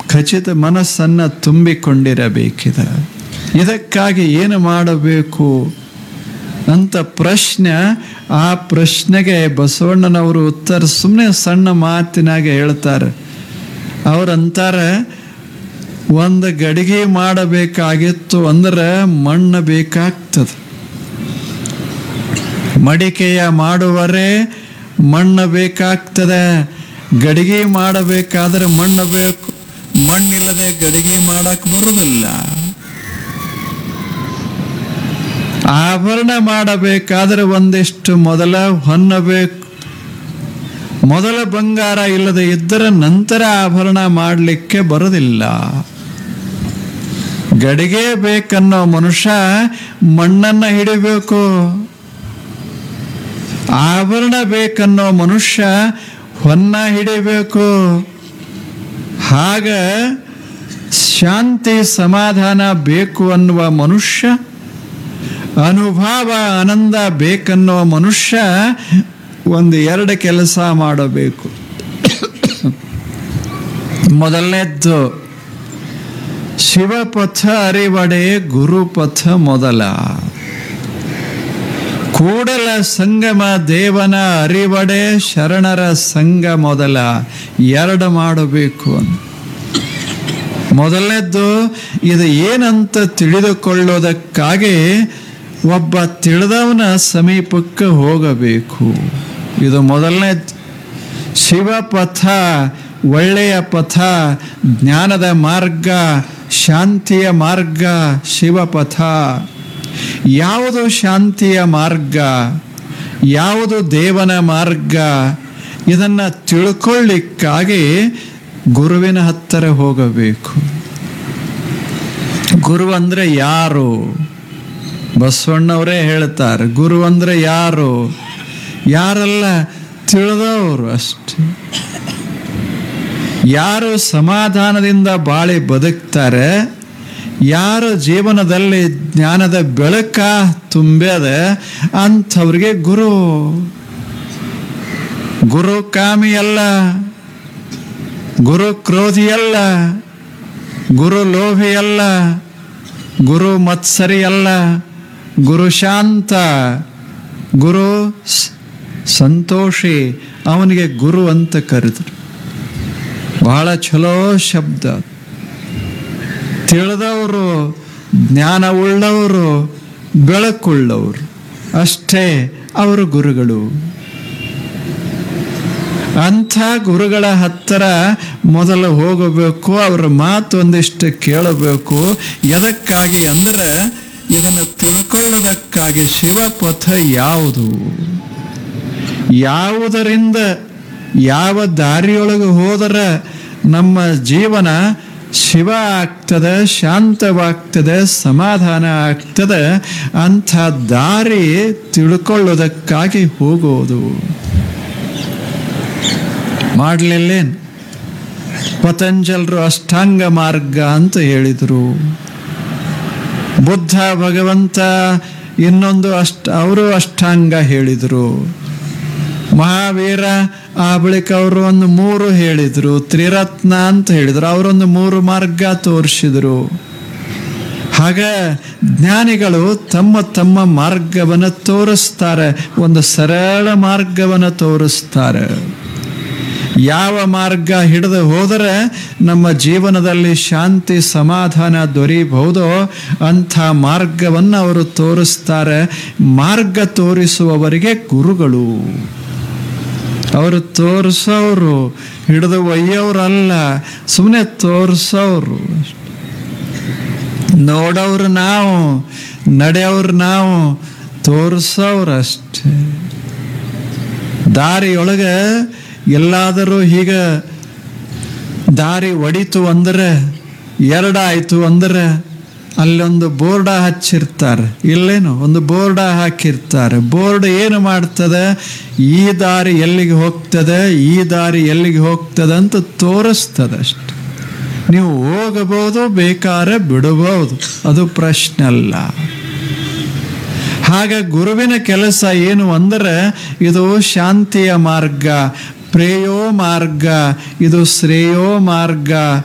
ಖಚಿತ ಮನಸ್ಸನ್ನು ತುಂಬಿಕೊಂಡಿರಬೇಕಿದೆ ಇದಕ್ಕಾಗಿ ಏನು ಮಾಡಬೇಕು ಅಂತ ಪ್ರಶ್ನೆ ಆ ಪ್ರಶ್ನೆಗೆ ಬಸವಣ್ಣನವರು ಉತ್ತರ ಸುಮ್ಮನೆ ಸಣ್ಣ ಮಾತಿನಾಗೆ ಹೇಳ್ತಾರೆ ಅವ್ರಂತಾರೆ ಒಂದು ಗಡಿಗೆ ಮಾಡಬೇಕಾಗಿತ್ತು ಅಂದ್ರೆ ಮಣ್ಣು ಬೇಕಾಗ್ತದೆ ಮಡಿಕೆಯ ಮಾಡುವರೆ ಮಣ್ಣು ಬೇಕಾಗ್ತದೆ ಗಡಿಗೆ ಮಾಡಬೇಕಾದ್ರೆ ಮಣ್ಣು ಬೇಕು ಮಣ್ಣಿಲ್ಲದೆ ಗಡಿಗೆ ಮಾಡಕ್ ಬರುವುದಿಲ್ಲ ಆಭರಣ ಮಾಡಬೇಕಾದ್ರೆ ಒಂದಿಷ್ಟು ಮೊದಲ ಹೊನ್ನಬೇಕು ಮೊದಲ ಬಂಗಾರ ಇಲ್ಲದೆ ಇದ್ದರೆ ನಂತರ ಆಭರಣ ಮಾಡಲಿಕ್ಕೆ ಬರೋದಿಲ್ಲ ಗಡಿಗೆ ಬೇಕನ್ನೋ ಮನುಷ್ಯ ಮಣ್ಣನ್ನ ಹಿಡಿಬೇಕು ಆಭರಣ ಬೇಕನ್ನೋ ಮನುಷ್ಯ ಹೊನ್ನ ಹಿಡಿಬೇಕು ಹಾಗ ಶಾಂತಿ ಸಮಾಧಾನ ಬೇಕು ಅನ್ನುವ ಮನುಷ್ಯ ಅನುಭವ ಆನಂದ ಬೇಕನ್ನೋ ಮನುಷ್ಯ ಒಂದು ಎರಡು ಕೆಲಸ ಮಾಡಬೇಕು ಮೊದಲನೇದ್ದು ಶಿವಪಥ ಅರಿವಡೆ ಗುರುಪಥ ಮೊದಲ ಕೂಡಲ ಸಂಗಮ ದೇವನ ಅರಿವಡೆ ಶರಣರ ಸಂಘ ಮೊದಲ ಎರಡು ಮಾಡಬೇಕು ಅಂತ ಮೊದಲನೇದ್ದು ಇದು ಏನಂತ ತಿಳಿದುಕೊಳ್ಳೋದಕ್ಕಾಗಿ ಒಬ್ಬ ತಿಳಿದವನ ಸಮೀಪಕ್ಕೆ ಹೋಗಬೇಕು ಇದು ಮೊದಲನೇ ಶಿವಪಥ ಒಳ್ಳೆಯ ಪಥ ಜ್ಞಾನದ ಮಾರ್ಗ ಶಾಂತಿಯ ಮಾರ್ಗ ಶಿವಪಥ ಯಾವುದು ಶಾಂತಿಯ ಮಾರ್ಗ ಯಾವುದು ದೇವನ ಮಾರ್ಗ ಇದನ್ನು ತಿಳ್ಕೊಳ್ಳಿಕ್ಕಾಗಿ ಗುರುವಿನ ಹತ್ತಿರ ಹೋಗಬೇಕು ಗುರು ಅಂದರೆ ಯಾರು ಬಸವಣ್ಣವರೇ ಹೇಳ್ತಾರೆ ಗುರು ಅಂದರೆ ಯಾರು ಯಾರಲ್ಲ ತಿಳಿದವರು ಅಷ್ಟೆ ಯಾರು ಸಮಾಧಾನದಿಂದ ಬಾಳಿ ಬದುಕ್ತಾರೆ ಯಾರು ಜೀವನದಲ್ಲಿ ಜ್ಞಾನದ ಬೆಳಕ ತುಂಬ್ಯದ ಅಂಥವ್ರಿಗೆ ಗುರು ಗುರು ಕಾಮಿ ಅಲ್ಲ ಗುರು ಕ್ರೋಧಿ ಅಲ್ಲ ಗುರು ಲೋಭಿ ಅಲ್ಲ ಗುರು ಮತ್ಸರಿ ಅಲ್ಲ ಗುರು ಶಾಂತ ಗುರು ಸ್- ಸಂತೋಷಿ ಅವನಿಗೆ ಗುರು ಅಂತ ಕರೆದ್ರು ಬಹಳ ಚಲೋ ಶಬ್ದ ತಿಳಿದವರು ಜ್ಞಾನವುಳ್ಳವರು ಬೆಳಕುಳ್ಳವರು ಅಷ್ಟೇ ಅವರು ಗುರುಗಳು ಅಂಥ ಗುರುಗಳ ಹತ್ತಿರ ಮೊದಲು ಹೋಗಬೇಕು ಅವರ ಮಾತು ಒಂದಿಷ್ಟು ಕೇಳಬೇಕು ಎದಕ್ಕಾಗಿ ಅಂದ್ರೆ ಇದನ್ನು ತಿಳ್ಕೊಳ್ಳೋದಕ್ಕಾಗಿ ಶಿವಪಥ ಯಾವುದು ಯಾವುದರಿಂದ ಯಾವ ದಾರಿಯೊಳಗೆ ಹೋದರೆ ನಮ್ಮ ಜೀವನ ಶಿವ ಆಗ್ತದೆ ಶಾಂತವಾಗ್ತದೆ ಸಮಾಧಾನ ಆಗ್ತದೆ ಅಂಥ ದಾರಿ ತಿಳ್ಕೊಳ್ಳೋದಕ್ಕಾಗಿ ಹೋಗೋದು ಮಾಡಲಿಲ್ಲೇನು ಪತಂಜಲರು ಅಷ್ಟಾಂಗ ಮಾರ್ಗ ಅಂತ ಹೇಳಿದರು ಬುದ್ಧ ಭಗವಂತ ಇನ್ನೊಂದು ಅಷ್ಟ ಅವರು ಅಷ್ಟಾಂಗ ಹೇಳಿದರು ಮಹಾವೀರ ಆ ಬಳಿಕ ಅವರು ಒಂದು ಮೂರು ಹೇಳಿದರು ತ್ರಿರತ್ನ ಅಂತ ಹೇಳಿದರು ಅವರೊಂದು ಮೂರು ಮಾರ್ಗ ತೋರಿಸಿದರು ಹಾಗ ಜ್ಞಾನಿಗಳು ತಮ್ಮ ತಮ್ಮ ಮಾರ್ಗವನ್ನು ತೋರಿಸ್ತಾರೆ ಒಂದು ಸರಳ ಮಾರ್ಗವನ್ನು ತೋರಿಸ್ತಾರೆ ಯಾವ ಮಾರ್ಗ ಹಿಡಿದು ಹೋದರೆ ನಮ್ಮ ಜೀವನದಲ್ಲಿ ಶಾಂತಿ ಸಮಾಧಾನ ದೊರೀಬಹುದೋ ಅಂಥ ಮಾರ್ಗವನ್ನು ಅವರು ತೋರಿಸ್ತಾರೆ ಮಾರ್ಗ ತೋರಿಸುವವರಿಗೆ ಗುರುಗಳು ಅವರು ತೋರಿಸೋರು ಹಿಡಿದು ಒಯ್ಯೋರಲ್ಲ ಸುಮ್ಮನೆ ತೋರಿಸೋರು ನೋಡೋರು ನಾವು ನಡೆಯೋರು ನಾವು ತೋರಿಸೋರು ಅಷ್ಟೇ ದಾರಿಯೊಳಗೆ ಎಲ್ಲಾದರೂ ಹೀಗ ದಾರಿ ಒಡಿತು ಅಂದ್ರೆ ಎರಡಾಯ್ತು ಅಂದ್ರೆ ಅಲ್ಲೊಂದು ಬೋರ್ಡ ಹಚ್ಚಿರ್ತಾರೆ ಇಲ್ಲೇನು ಒಂದು ಬೋರ್ಡ ಹಾಕಿರ್ತಾರೆ ಬೋರ್ಡ್ ಏನು ಮಾಡ್ತದೆ ಈ ದಾರಿ ಎಲ್ಲಿಗೆ ಹೋಗ್ತದೆ ಈ ದಾರಿ ಎಲ್ಲಿಗೆ ಹೋಗ್ತದೆ ಅಂತ ತೋರಿಸ್ತದೆ ಅಷ್ಟೆ ನೀವು ಹೋಗಬಹುದು ಬೇಕಾದ್ರೆ ಬಿಡಬಹುದು ಅದು ಪ್ರಶ್ನೆ ಅಲ್ಲ ಹಾಗ ಗುರುವಿನ ಕೆಲಸ ಏನು ಅಂದರೆ ಇದು ಶಾಂತಿಯ ಮಾರ್ಗ ಪ್ರೇಯೋ ಮಾರ್ಗ ಇದು ಶ್ರೇಯೋ ಮಾರ್ಗ